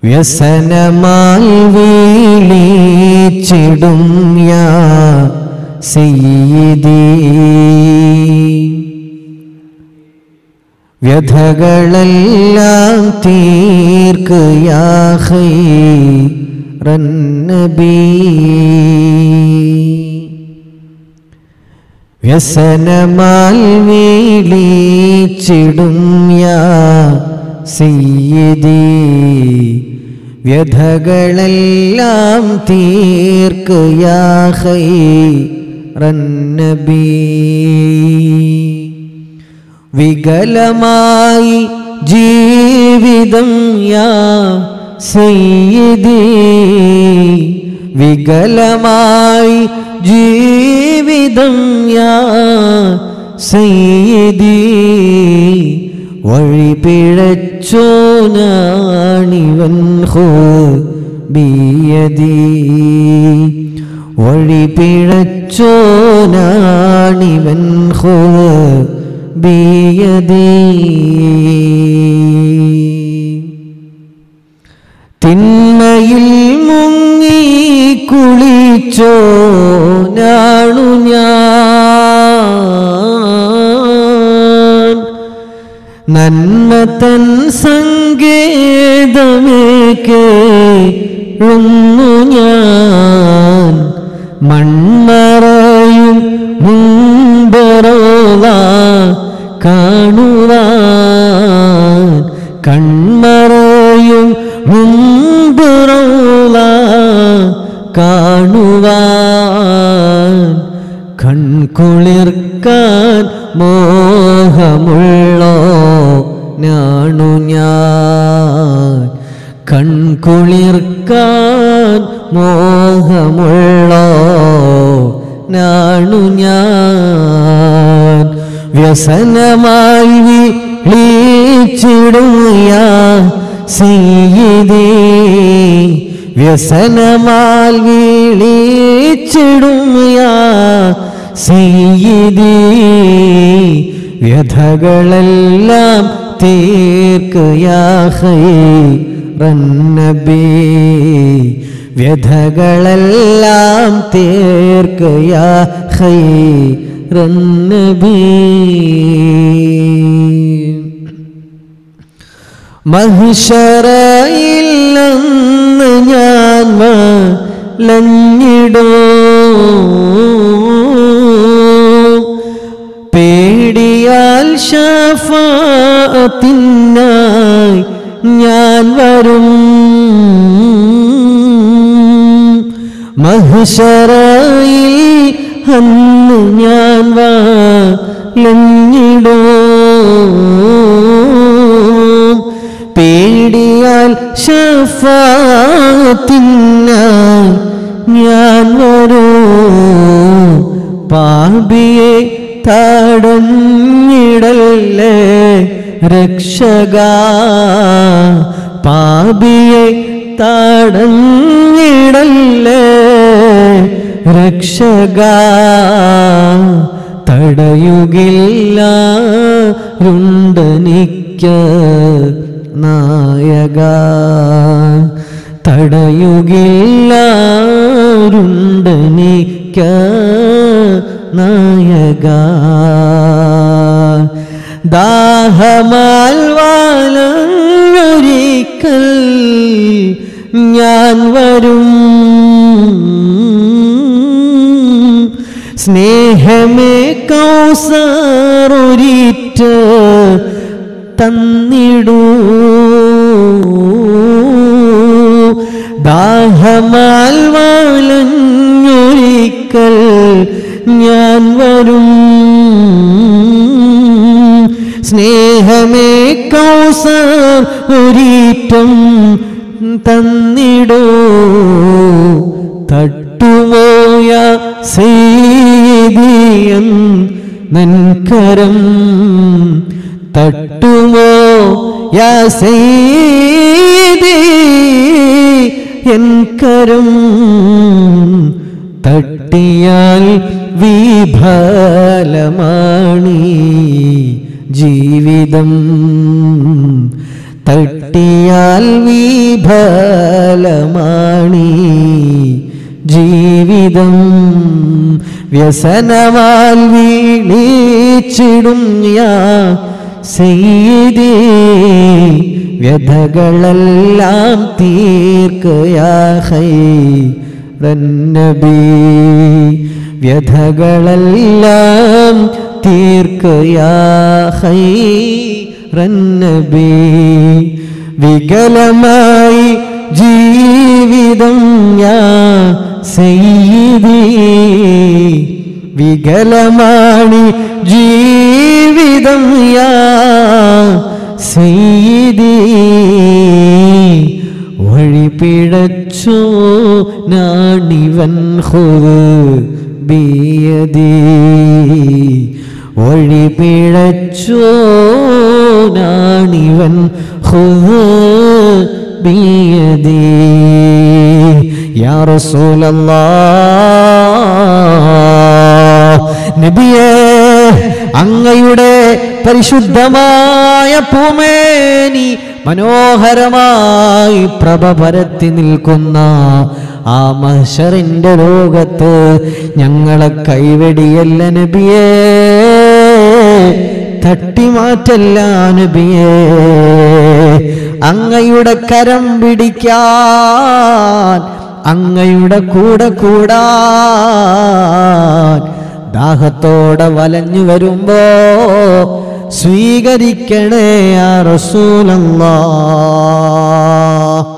വ്യസനമാൽ വീളിച്ചിടും യാ സയ്യിദീ വ്യഥകളെല്ലാം തീർക്ക് യാ ഖൈറൻ നബീ വ്യസനമാൽ വീളിച്ചിടും യാ സയ്യിദീ വ്യഥകളെല്ലാം തീർക്ക് യാ ഖൈറൻ നബീ വികലമായി ജീവിതം യാ സയ്യിദീ വികലമായി ജീവിതം യാ സയ്യിദീ വഴി പിഴച്ചോ ഞാണിവൻ ഹോ ബിയദീ വഴി പിഴച്ചോ ഞാണിവൻ ഹോ ബിയദീ തിന്മയിൽ മുങ്ങി കുളിച്ചോ നാണു ഞാൻ നന്മ തൻ സങ്കേതമേ കേഴുന്നു ഞാൻ മൺമറയും മുമ്പറോള കാണുവാൻ കൺമറയും മുമ്പുറോള കാണുവാൻ കൺകുളിർക്കാൻ മോഹമുള്ളോ ഞാണു ഞാൻ കൺകുളിർക്കാൻ മോഹമുള്ളോ നാണു ഞാൻ വ്യസനമായി വിളിച്ചിടുയ സീതേ വ്യസനമാൽ വിളിച്ചിടുയ സീതേ വ്യഥകളെല്ലാം തീർക്കയാഹൈറന്നബി വ്യഥകളെല്ലാം തീർക്കയാ ഹൈറന്നബി മഹിഷറയില്ലെന്ന് ഞാൻ ലഞ്ഞിടോ പേടിയാൽ ഷഫാത്തിനായി ഞാൻ വരും മഹിഷറയിൽ അന്ന് ഞാൻ വാലഞ്ഞിടോ പേടിയാൽ ഷഫാത്തിനായി ഞാൻ വരൂ പാപിയെ തടഞ്ഞിടല്ലേ രക്ഷക പാപിയെ തടഞ്ഞിടല്ലേ രക്ഷക തടയുകില്ല രുണ്ടനിക്ക നായക തടയുകില്ല രുണ്ടനിക്ക നായക ദാഹമാൽ വാലൊരിക്കൽ ഞാൻ വരും സ്നേഹമേ കൗസറൊരിറ്റ് തന്നിടൂ ദാഹമാൽ വാലഞ്ഞൊരിക്കൽ ഞാൻ വരും സ്നേഹമേ കൗസർ ഒരീറ്റം തന്നിടൂ തട്ടുപോയ സീതിയൻ നൻകരം തട്ടുമോ യാ സീതി എൻ കരം തട്ടിയാൽ വിഫലമാണീ ജീവിതം തട്ടിയാൽ വിഫലമാണീ ജീവിതം വ്യസനമാൽ വീണിച്ചിടും ഞാ സെയ്തേ വ്യഥകളെല്ലാം തീർക്കയാ ഹൈറന്നബി വ്യഥകളെല്ലാം തീർക്കയാ ഹൈറന്നബി വികലമായി ജീവിതം ഞാ സെയ്തേ വികലമാണി ജീവിതം യാ സെയ്തീ വഴി പിഴച്ചോ നാണിവൻ ഹുദ് ബിയദീ വഴി പിഴച്ചോ നാണിവൻ ഹുദ് ബിയദീ യാ റസൂലല്ലാഹ് നബിയേ അങ്ങയുടെ പരിശുദ്ധമായ പൂമേനി മനോഹരമായി പ്രഭ പരത്തി നിൽക്കുന്ന ആ മഹ്ശറിന്റെ ലോകത്ത് ഞങ്ങളെ കൈവെടിയല്ല നബിയേ തട്ടിമാറ്റല്ല നബിയേ അങ്ങയുടെ കരം പിടിക്കാൻ അങ്ങയുടെ കൂടെ കൂടാൻ ദാഹത്തോടെ വലഞ്ഞു വരുമ്പോ സ്വീകരിക്കണേ ആ റസൂലല്ലാ